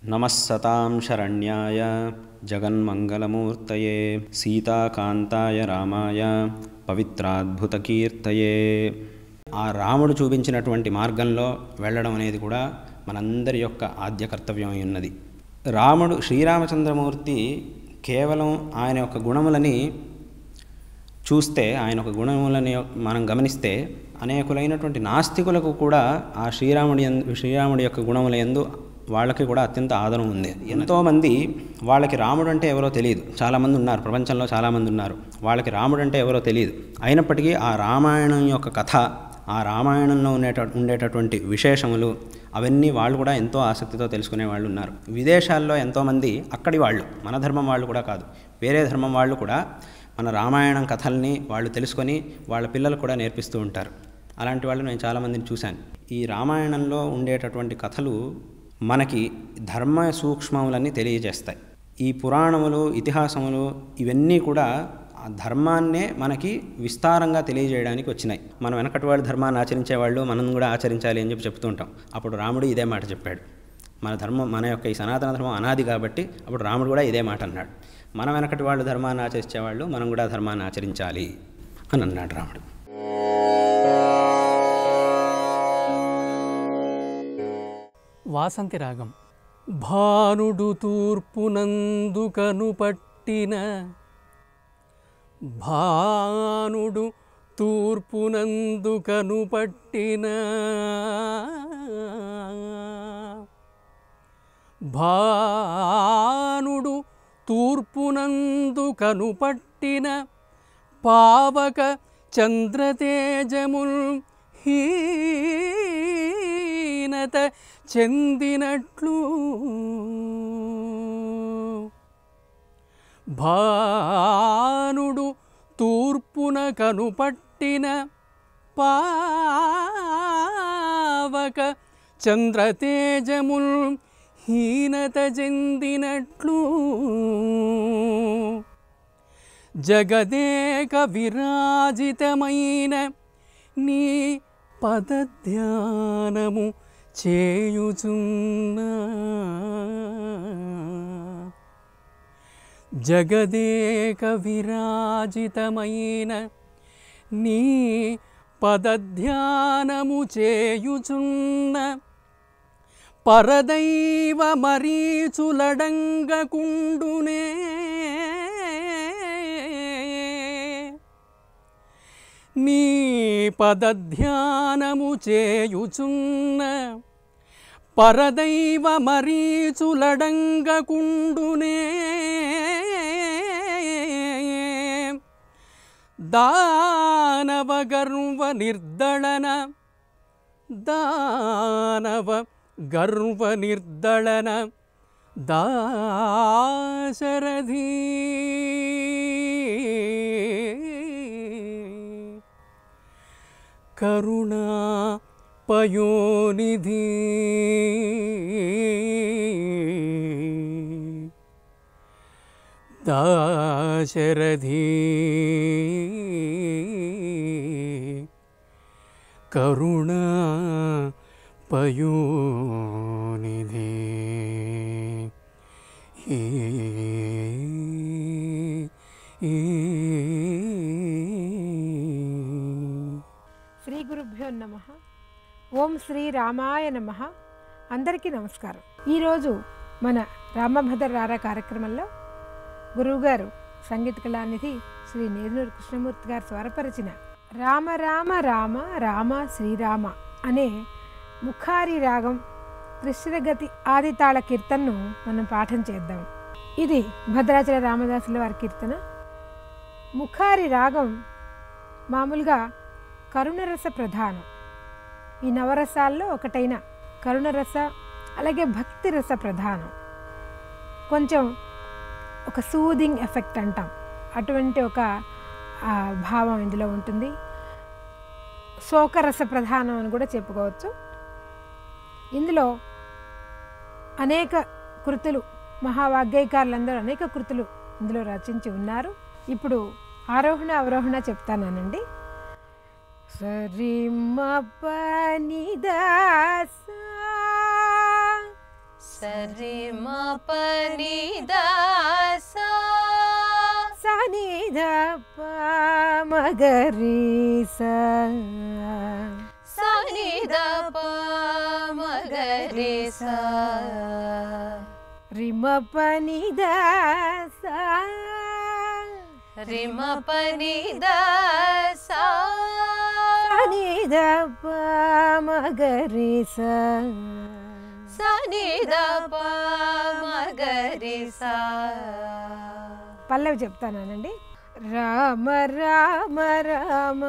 నమస్సతాం శరణ్యాయ జగన్మంగళమూర్తయే సీతాకాంతాయ రామాయ పవిత్రాద్భుతకీర్తయే ఆ రాముడు చూపించినటువంటి మార్గంలో వెళ్ళడం అనేది కూడా మనందరి యొక్క ఆద్య కర్తవ్యం అయి ఉన్నది రాముడు శ్రీరామచంద్రమూర్తి కేవలం ఆయన యొక్క గుణములని చూస్తే ఆయన ఒక గుణములని మనం గమనిస్తే అనేకులైనటువంటి నాస్తికులకు కూడా ఆ శ్రీరాముడి యందు శ్రీరాముడి యొక్క గుణముల ఎందు వాళ్ళకి కూడా అత్యంత ఆదరం ఉంది ఎంతోమంది వాళ్ళకి రాముడు అంటే ఎవరో తెలియదు చాలామంది ఉన్నారు ప్రపంచంలో చాలామంది ఉన్నారు వాళ్ళకి రాముడు అంటే ఎవరో తెలియదు అయినప్పటికీ ఆ రామాయణం యొక్క కథ ఆ రామాయణంలో ఉండేట ఉండేటటువంటి విశేషములు అవన్నీ వాళ్ళు కూడా ఎంతో ఆసక్తితో తెలుసుకునే వాళ్ళు ఉన్నారు విదేశాల్లో ఎంతోమంది అక్కడి వాళ్ళు మన ధర్మం వాళ్ళు కూడా కాదు వేరే ధర్మం వాళ్ళు కూడా మన రామాయణం కథల్ని వాళ్ళు తెలుసుకొని వాళ్ళ పిల్లలకు కూడా నేర్పిస్తూ ఉంటారు అలాంటి వాళ్ళు నేను చాలామందిని చూశాను ఈ రామాయణంలో ఉండేటటువంటి కథలు మనకి ధర్మ సూక్ష్మములన్నీ తెలియజేస్తాయి ఈ పురాణములు ఇతిహాసములు ఇవన్నీ కూడా ఆ ధర్మాన్నే మనకి విస్తారంగా తెలియజేయడానికి వచ్చినాయి మనం వెనకటి వాళ్ళు ధర్మాన్ని ఆచరించేవాళ్ళు మనం కూడా ఆచరించాలి అని చెప్పి చెప్తూ ఉంటాం అప్పుడు రాముడు ఇదే మాట చెప్పాడు మన ధర్మం మన యొక్క ఈ సనాతన ధర్మం అనాది కాబట్టి అప్పుడు రాముడు కూడా ఇదే మాట అన్నాడు మన వెనకటి వాళ్ళు ధర్మాన్ని ఆచరించేవాళ్ళు మనం కూడా ధర్మాన్ని ఆచరించాలి అని అన్నాడు రాముడు వాసంతి రాగం భానుడు తూర్పునందుకను పట్టిన భానుడు తూర్పునందుకను పట్టిన భానుడు తూర్పునందుకను పట్టిన పావక చంద్రతేజముల్ హీనత చెందినట్లు భానుడు తూర్పున కనుపట్టిన పావక చంద్రతేజముల్ హీనత చెందినట్లు జగదేక విరాజితమైన నీ పదధ్యానము చేయుచున్నా జగదేక విరాజితమైన నీ పదధ్యానము చేయుచున్న పరదైవ మరీచులడంగకుండునే నీ పదధ్యానము చేయుచున్న పరదైవ మరీచులడంగకుండునే దానవ గర్వ నిర్దళన దానవ గర్వ నిర్దళన దాశరథీ కరుణా పయోనిధి దాశరథీ కరుణా పయోనిధి ఈ ఈ శ్రీ గురుభ్యో నమ ఓం శ్రీ రామాయ నమ అందరికీ నమస్కారం ఈరోజు మన రామభద్ర రారా కార్యక్రమంలో గురువుగారు సంగీత కళానిధి శ్రీ నేదునూరు కృష్ణమూర్తి గారు స్వరపరిచిన రామ రామ రామ రామ శ్రీరామ అనే ముఖారి రాగం త్రిశ్రగతి ఆదితాళ కీర్తనను మనం పాఠం చేద్దాం ఇది భద్రాచల రామదాసుల వారి కీర్తన ముఖారి రాగం మామూలుగా కరుణరస ప్రధానం ఈ నవరసాల్లో ఒకటైన కరుణరస అలాగే భక్తి రస ప్రధానం కొంచెం ఒక సూదింగ్ ఎఫెక్ట్ అంటాం అటువంటి ఒక ఆ, భావం ఇందులో ఉంటుంది శోకరస ప్రధానం అని కూడా చెప్పుకోవచ్చు ఇందులో అనేక కృతులు మహావాగ్గేయకారులందరూ అనేక కృతులు ఇందులో రచించి ఉన్నారు ఇప్పుడు ఆరోహణ అవరోహణ చెప్తానండి సరిమ పనిద సరి మా పని దా సా సనిధ మగరి స సని ద ప మగరి సా రిమ పని ద రి మ పని ద సా సనిధ మగరి స సని ద ప మగరి సా పల్లవి చెప్తానండి రామ రామ రామ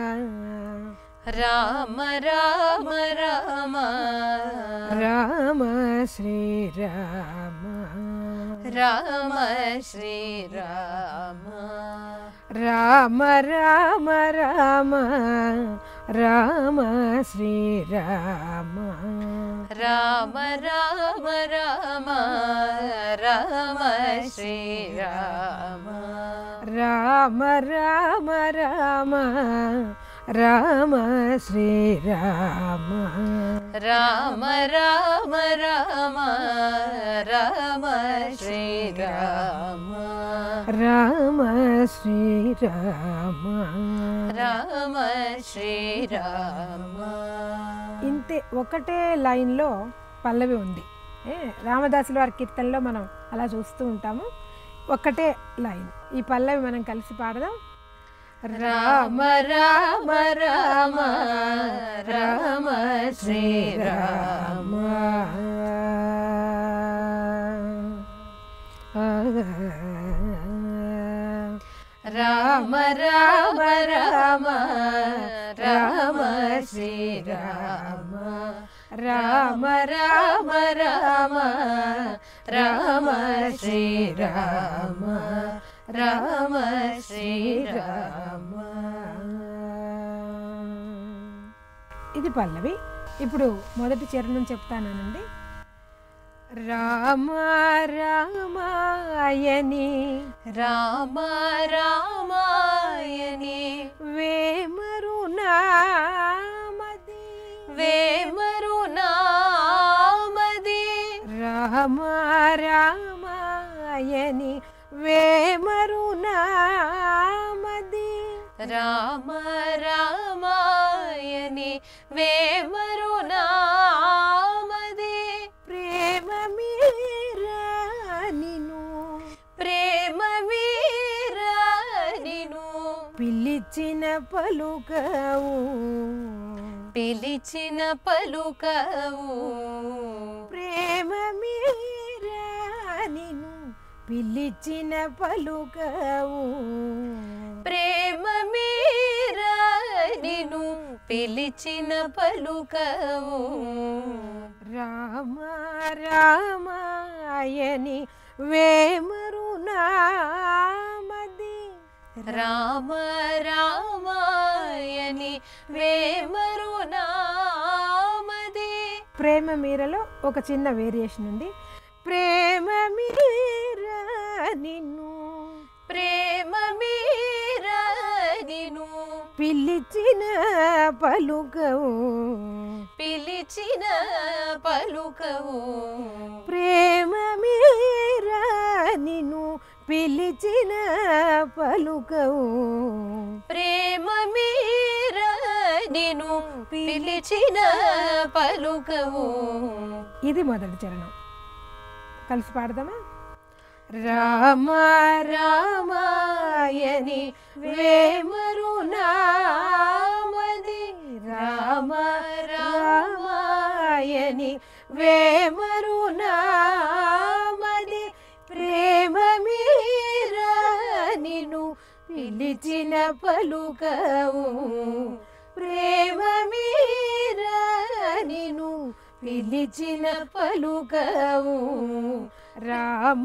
రామ రామ రామ రామ శ్రీరామ రామ శ్రీరామ రామ రామ రామ రామ శ్రీరామ రామ రామ రామ రామ శ్రీరామ రామ రామ రామ రామ శ్రీరామ రామ రామ రామ రామ శ్రీరామ రామ శ్రీరామ రామ శ్రీరామ ఇంతే ఒకటే లైన్లో పల్లవి ఉంది ఏ, రామదాసుల వారి కీర్తనలో మనం అలా చూస్తూ ఉంటాము ఒక్కటే లైన్ ఈ పల్లవి మనం కలిసి పాడదాం రామ రామ రామ రామ శ్రీరామ రామ రామ రామ రామ శ్రీరామ రామ రామ రామ రామ శ్రీరామ రామ శ్రీరామ ఇది పల్లవి ఇప్పుడు మొదటి చరణం చెప్తానండి రామ రామాయని రామ రామాయణి వేమరు నామది వేమరు నామది రామ రామాయని వేమరు నామది రామ రామాయణి వేమరు నామది ప్రేమ మీరా నిను ప్రేమ వీరా నిను పిలిచిన పలుకవు పిలిచిన పలుకవు ప్రేమ మీరా నిను పిలిచిన పలుకవు ప్రేమ మీరా నిను పిలిచిన పలుకవు రామ రామాయని వేమరు నామది రామ రామాయని వేమరు నామది ప్రేమ మీరలో ఒక చిన్న వేరియేషన్ ఉంది ప్రేమ మీరా నిన్ను ప్రేమ మీరా నిను పిలిచిన పలుకవు పిలిచిన పలుకవు ప్రేమ మీరా నిన్ను పిలిచిన పలుకవు ప్రేమ మీరా నిను పిలిచిన పలుకవు ఇది మొదటి చరణం కలిసి పాడదామా రామ రామాయని వేమరు నామది రామ రామాయని వేమరు నామది ప్రేమ మీరా నిన్ను పిలిచిన పలుకవు ప్రేమ మీరా నిన్ను పిలిచిన పలుకవు రామ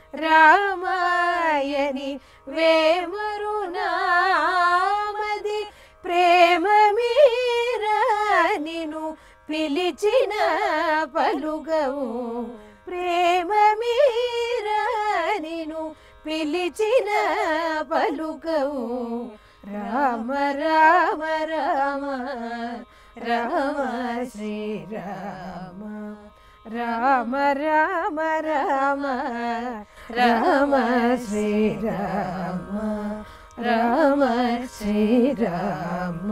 రామాయని వేమరు నామది ప్రేమ మీరా నిన్ను పిలిచిన పలుకవు ప్రేమ మీరా నిన్ను పిలిచిన పలుకవు రామ రామ రామ రామ శ్రీరామ రామ రామ రామ రామ శ్రీరామ రామ శ్రీరామ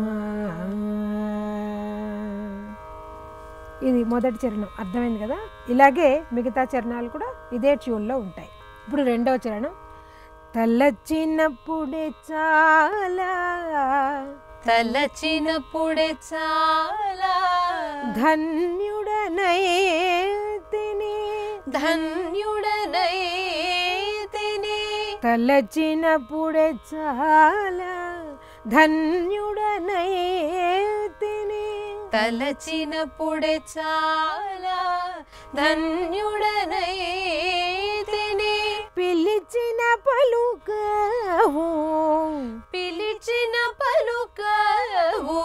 ఇది మొదటి చరణం అర్థమైంది కదా ఇలాగే మిగతా చరణాలు కూడా ఇదే ట్యూన్లో ఉంటాయి ఇప్పుడు రెండవ చరణం తలచినప్పుడే చాలా తలచినప్పుడే చాలా ధన్యుడనైతిని ధన్యుడనైతిని తలచినప్పుడే చాలా ధన్యుడనైతిని తలచినప్పుడే చాలా ధన్యుడనైతిని పిలిచిన పలుకవు పిలిచిన పలుకవు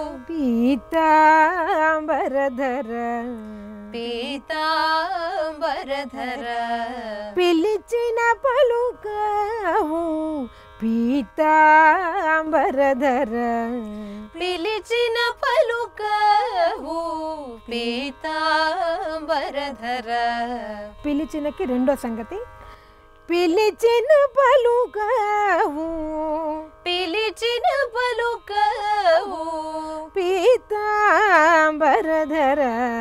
పీతాంబరధర పీతాంబరధర పిలిచిన పలుకవు పీతాంబరధర పిలిచిన పలుకవు పీతాంబరధర పిలిచినకి రెండో సంగతి పిలిచిన పలుకవు పిలిచిన పలుకవు పీతాంబరధర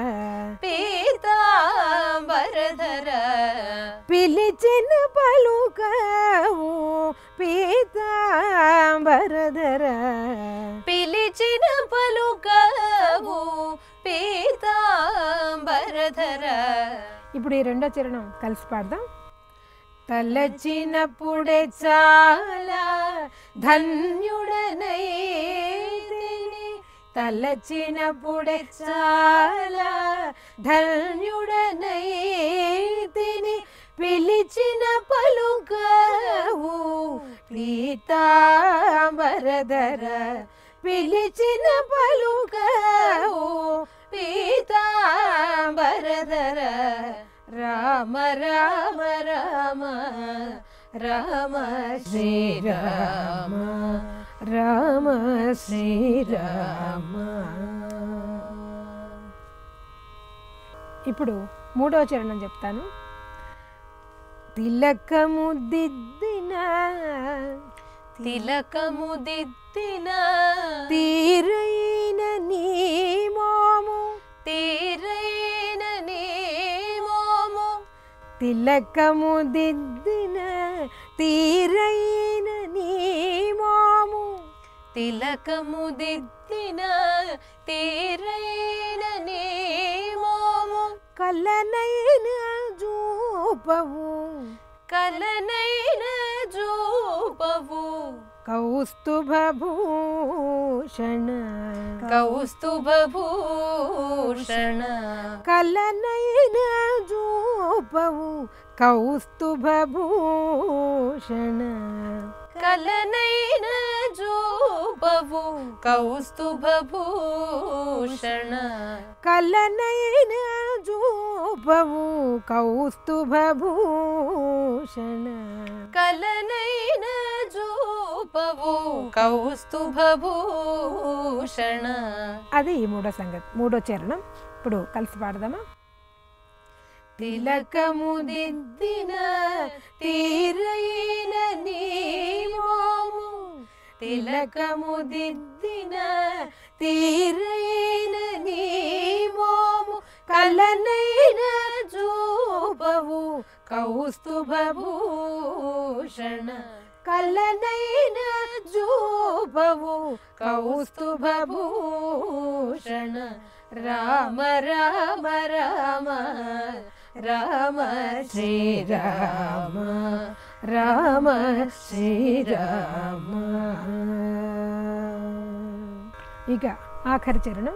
పీతాంబరధర పిలిచిన పలుకవు పీతాంబరధర పిలిచిన పలుకవు పీతాంబరధర ఇప్పుడు ఈ రెండో చరణం కలిసి పాడదాం తలచినప్పుడే చాలా ధన్యుడనైతిని తలచినప్పుడే చాలా ధన్యుడనైతిని పిలిచిన పలుకవు పీతాంబరధర పిలిచిన పలుకవు పీతాంబరధర రామ రామ రామ రామ శ్రీరామ రామ శ్రీరామ ఇప్పుడు మూడవ చరణం చెప్తాను తిలకము దిద్దిన తిలకము దిద్దిన తీరైన నీ మోము తీరైన నీ మోము తిలకము దిద్దిన తీరైన నీ మోము తిలకము దిద్దిన తీరైన నీ మోము కలనైన జూపవు కలనైన జూపవు కౌస్తుభూషణ కౌస్తుభూషణ కలనైన జూపవు కౌస్తుభభూషణ కలనైన జూపవు కౌస్తుభభూషణ కలనైన జూపవు కౌస్తుభభూషణ కలనైన జూపవు కౌస్తుభభూషణ అది ఈ మూడో సంగతి మూడో చరణం ఇప్పుడు కలిసి పాడదామా తిలకము దిద్దిన తీరైన నీ మోము తిలకము దిద్దిన తీరైన నీ మోము కలనైన జూపవు కౌస్తుభభూషణ కలనైన జూపవు కౌస్తుభభూషణ రామ రామ రామ రామ శ్రీరామ రామ శ్రీరామ ఇక ఆఖరి చరణం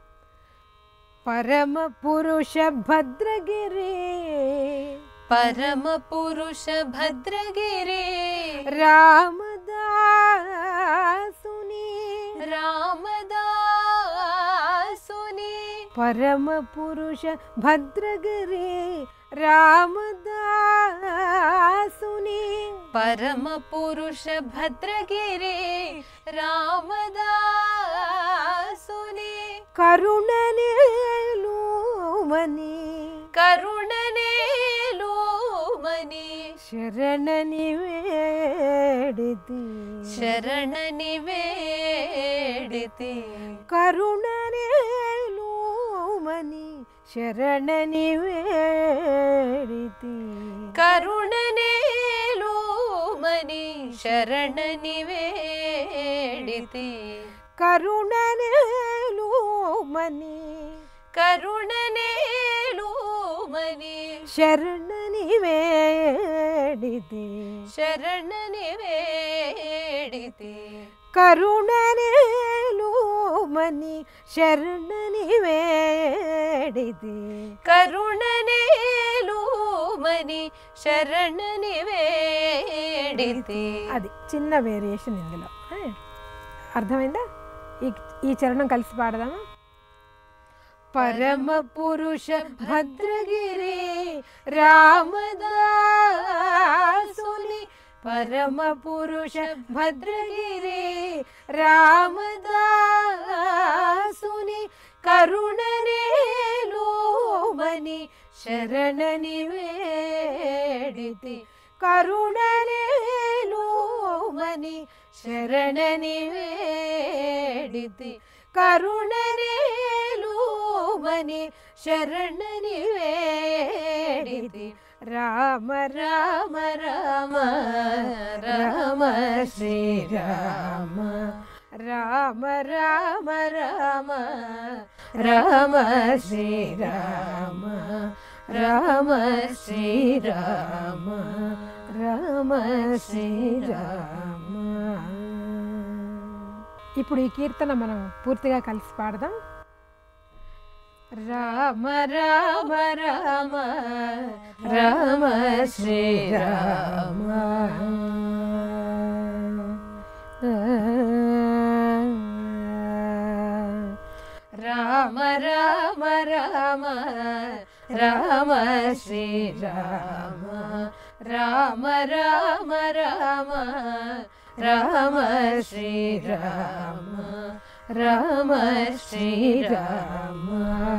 పరమ పురుష భద్రగిరి పరమ పురుష భద్రగిరి రామదాసుని రామదాసుని పరమ పురుష భద్రగిరి రామదాసుని పరమ పురుష భద్రగిరి రామదాసుని కరుణనేలుమని కరుణనేలోమని శరణని వేడితి శరణని వేడితి కరుణనేలోమని శరణని వేడితి కరుణనేలోమని శరణని వేడితి కరుణనేలోమని కరుణనేలోమని శరణని వేడితి శరణని వేడితి కరుణనేలోమని శరణని వేడితి కరుణనేలోమని శరణని వేడితి అది చిన్న వేరియేషన్ ఇందులో ఏ? అర్థమైందా ఈ ఈ చరణం కలిసి పాడదామా పరమ పురుష భద్రగిరి రామదాసుని పరమ పురుష భద్రగిరి రామదాసుని కరుణనేలోమని శరణని వేడితి కరుణనేలోమని శరణని వేడితి కరుణనేలోమని శరణని వేడితి రామ రామ రామ రామ శ్రీరామ రామ రామ రామ రామ శ్రీరామ రామ శ్రీరామ రామ శ్రీరామ ఇప్పుడు ఈ కీర్తన మనం పూర్తిగా కలిసి పాడదాం రామ రామ రామ రామ శ్రీరామ రామ రామ రామ రామ శ్రీరామ రామ రామ రామ రామ శ్రీరామ రామ శ్రీరామ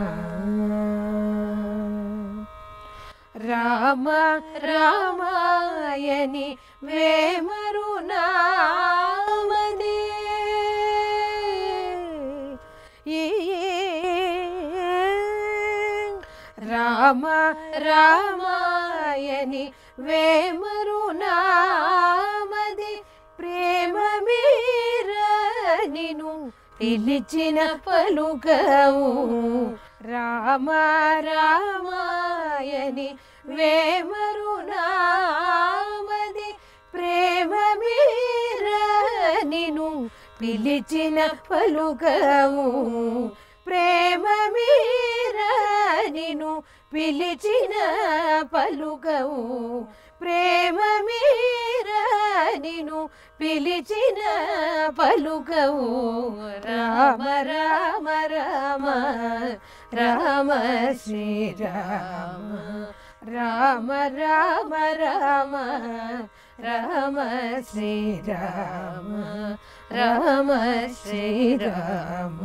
రామ రామాయని వేమరు నామదే రామ రామాయని వేమరు నామది ప్రేమ మీర నిను పిలిచిన పలుకవు రామ రామాయని వేమరు నామది ప్రేమ మీర నిను పిలిచిన పలుకవు ప్రేమ మీర నిను పిలిచిన పలుకవు ప్రేమ మీర నిను పిలిచిన పలుకవు రామ రామ రామ రామ శ్రీరామ రామ రామ రామ రామ శ్రీరామ రామ శ్రీరామ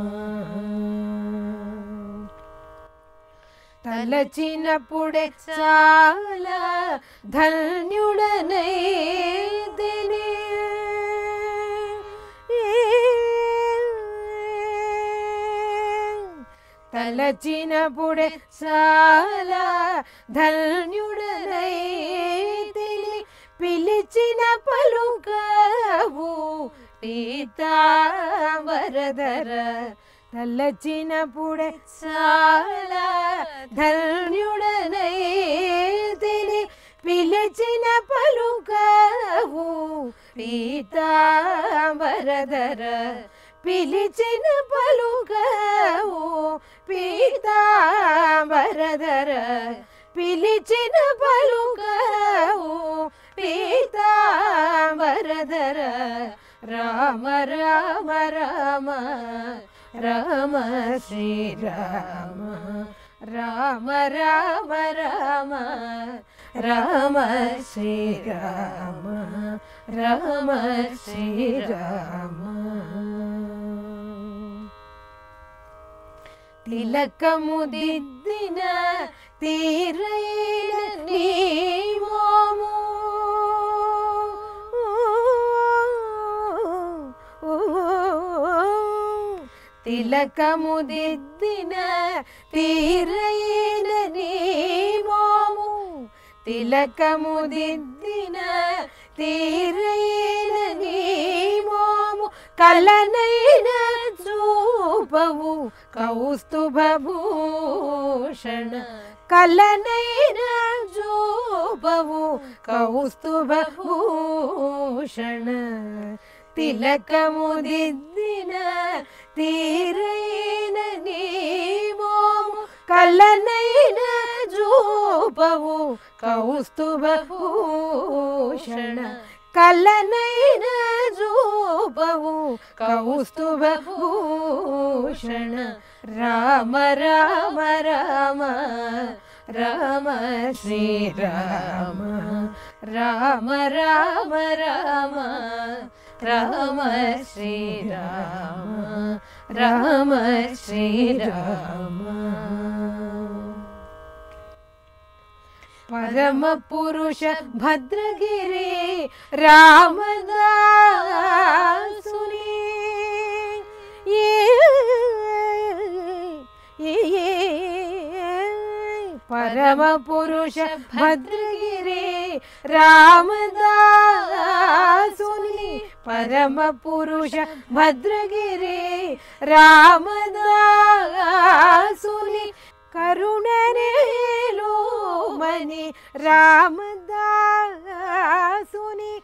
తలచినప్పుడే చాలా ధన్యుడనై దిని తలచినప్పుడే చాలా ధన్యుడనై తిని పిలిచిన పలుకవు పీతాంబరధర తలచినప్పుడే చాలా ధన్యుడనై తిని పిలిచిన పలుకవు పీతాంబరధర పిలిచిన పలుకవు పీతాంబరధర పిలిచిన పలుకవు పీతాంబరధర రామ రామ రామ రామ శ్రీరామ రామ రామ రామ రామ శ్రీరామ రామ శ్రీరామ తిలకము దిద్దిన తీరైన నీ మోము తిలకము దిద్దిన తీరైన నీ మోము తిలకము దిద్దిన తీరైన నీ మోము కలనైన చూపవు కౌస్తుభూషణ కలనైన చూపవు కౌస్తుభూషణ తిలకము దిద్దిన తీరైన నీ మోము కలనైన చూపవు కౌస్తుభూషణ కలనైన చూపవు కౌస్తుభూషణ రామ రామ రామ రామ శ్రీరామ రామ రామ రామ రామ శ్రీరామ రామ శ్రీరామ పరమ పురుష భద్రగిరి రామదాసుని ఏ ఏ ఏ పరమ పురుష భద్రగిరి రామదాసుని పరమ పురుష భద్రగిరి రామదాసుని కరుణరేలోమని రామదాసుని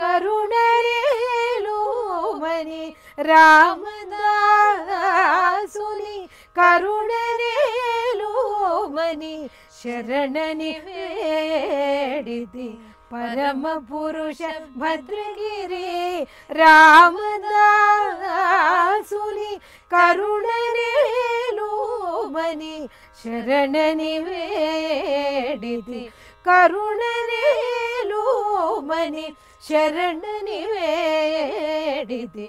కరుణరేలోమని రామదాసుని కరుణరేలోమని శరణని వేడిది పరమ పురుష భద్రగిరి రామదాసుని కరుణరేలోమని శరణని వేడిది కరుణరేలోమని శరణని వేడిది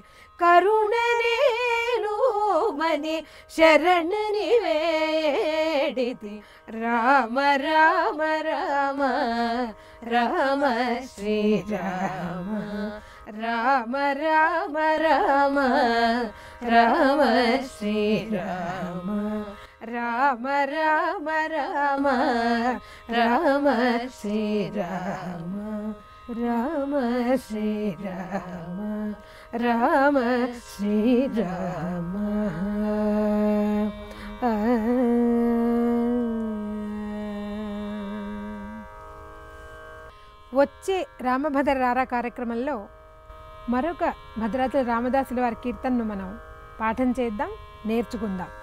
కరుణరేలోమని శరణని వేడిది రామ రామ రామ రామ శ్రీరామ రామ రామ రామ రామ శ్రీరామ రామ రామ రామ రామ శ్రీరామ రామ శ్రీరామ రామ శ్రీరామ వచ్చే రామభద్ర రారా కార్యక్రమంలో మరొక భద్రాచల రామదాసుల వారి కీర్తనను మనం పాఠం చేద్దాం నేర్చుకుందాం